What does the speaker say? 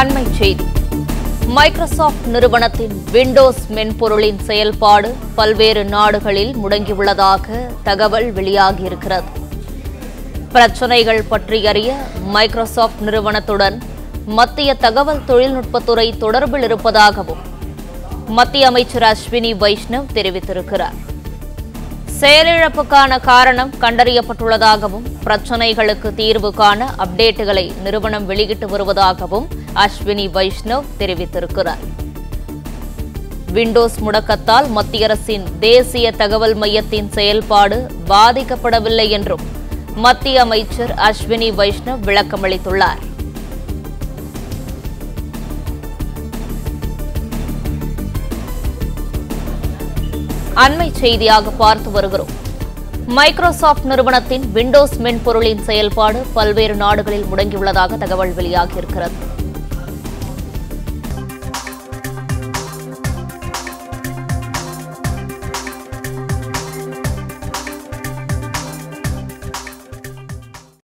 அண்மை செய்தி மைக்ரோசாஃப்ட் நிறுவனத்தின் விண்டோஸ் மென்பொருளின் செயல்பாடு பல்வேறு நாடுகளில் முடங்கியுள்ளதாக தகவல் வெளியாகியிருக்கிறது பிரச்சனைகள் பற்றி அறிய மைக்ரோசாஃப்ட் நிறுவனத்துடன் மத்திய தகவல் தொழில்நுட்பத்துறை தொடர்பில் இருப்பதாகவும் மத்திய அமைச்சர் அஸ்வினி வைஷ்ணவ் தெரிவித்திருக்கிறார் செயலிழப்புக்கான காரணம் கண்டறியப்பட்டுள்ளதாகவும் பிரச்சனைகளுக்கு தீர்வு காண அப்டேட்டுகளை நிறுவனம் வெளியிட்டு வருவதாகவும் அஸ்வினி வைஷ்ணவ் தெரிவித்திருக்கிறார் விண்டோஸ் முடக்கத்தால் மத்திய அரசின் தேசிய தகவல் மையத்தின் செயல்பாடு பாதிக்கப்படவில்லை என்றும் மத்திய அமைச்சர் அஸ்வினி வைஷ்ணவ் விளக்கமளித்துள்ளார் அண்மை செய்தியாக பார்த்து வருகிறோம் மைக்ரோசாஃப்ட் நிறுவனத்தின் விண்டோஸ் மென்பொருளின் செயல்பாடு பல்வேறு நாடுகளில் முடங்கியுள்ளதாக தகவல் வெளியாகியிருக்கிறது